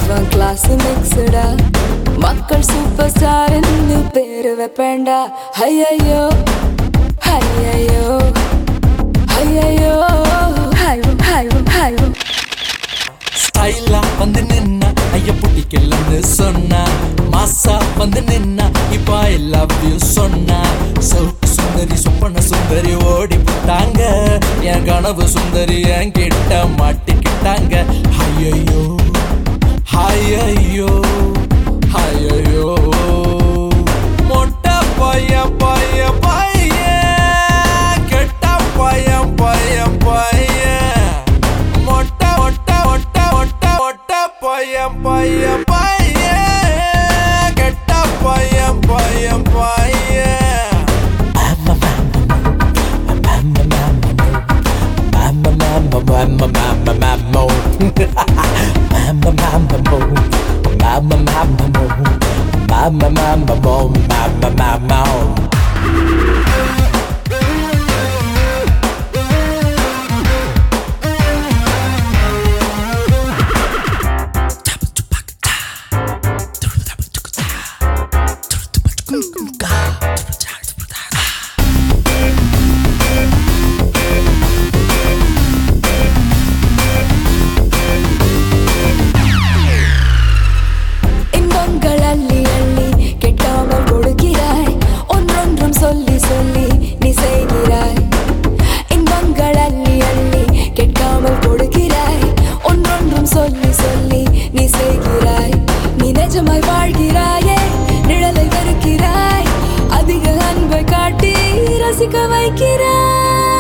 இவன் கிளாஸ் மிக்ஸ்டா மக்கள் super star பேரு வைப்பேண்டா ஐயையோ ஐயையோ ஐயையோ ஹைவோ ஹைவோ ஹைவோ ஸ்டைலா வந்து நின்னா ஐய பிடிக்கலன்னு சொன்னா மாசா வந்து நின்னா இப்ப ஐ லவ் யூ சொன்னா சவுக்கு சுந்தரி சொப்பன சுந்தரி ஓடி போட்டாங்க என் கனவு சுந்தரி என் கிட்ட மாட்டிக்கிட்டாங்க ஐயையோ ஐயையோ ஐயையோ மொட்டை பையன் பையன் பையன் கெட்ட பையன் பையன் பையன் மொட்டை மொட்டை மொட்டை மொட்டை மொட்டை பையன் பையன் பையன் கெட்ட பையன் பையன் பையன் இன்பங்கள் அள்ளி அள்ளி கெட்டாமல் கொடுக்கிறாய் ஒன்றொன்றும் சொல்லி சொல்லி நீ செய்கிறாய் இன்பங்கள் அள்ளி அள்ளி கெட்டாமல் கொடுக்கிறாய் ஒன்றொன்றும் சொல்லி சொல்லி நீ செய்கிறாய் நீ நிஜமாய் வாழ்கிறாயே நிழலை வெறுக்கிறாய் அதிக அன்பை காட்டி ரசிக்க வைக்கிறாய்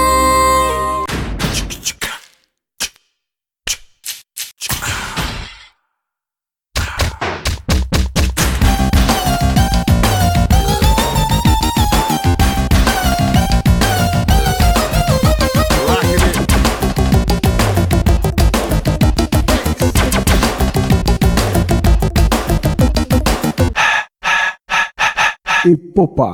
Ipopa.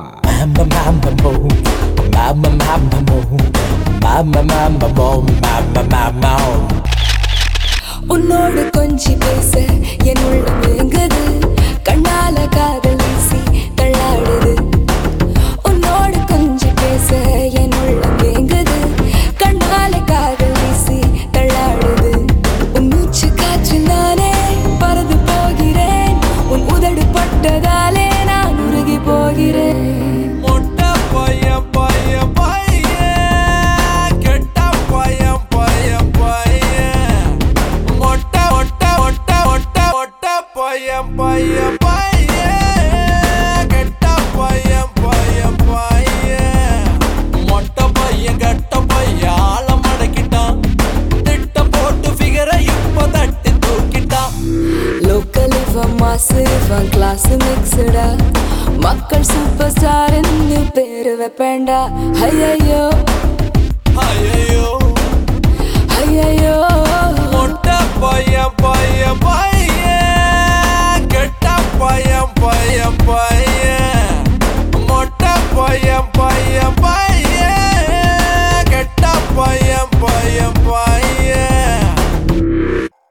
உன்னோடு கொஞ்சி பேச என் உள்ளம் ஏங்குது கண்ணால காதல் வீசி தள்ளாடுது உன்னோடு கொஞ்சி பேச என் உள்ளம் ஏங்குது கண்ணால காதல் வீசி தள்ளாடுது உன் மூச்சு காற்றில் நானே பறந்து போகிறேன் உன் உதடு பட்டதாலே நான் உருகி போகிறேன் மொட்டை பையன் பையன் பையன் கெட்ட பையன் பையன் பையன் மொட்டை மொட்டை மொட்டை மொட்டை மொட்டை பையன் பையன் பையன் கெட்ட பையன் பையன் பையன் மொட்டை பையன் கெட்ட பையன் ஆள மடக்கிட்டான் திட்டம் போட்டு ஃபிகரை இப்ப தட்டி தூக்கிட்டான் லோக்கல் இவன் மாசு இவன் கிளாஸ் மிக்ஸ்டா மக்கள் சூப்பர் ஸ்டார் பேரு வைப்பேண்டா ஐயையோ ஐயோ ஐயையோ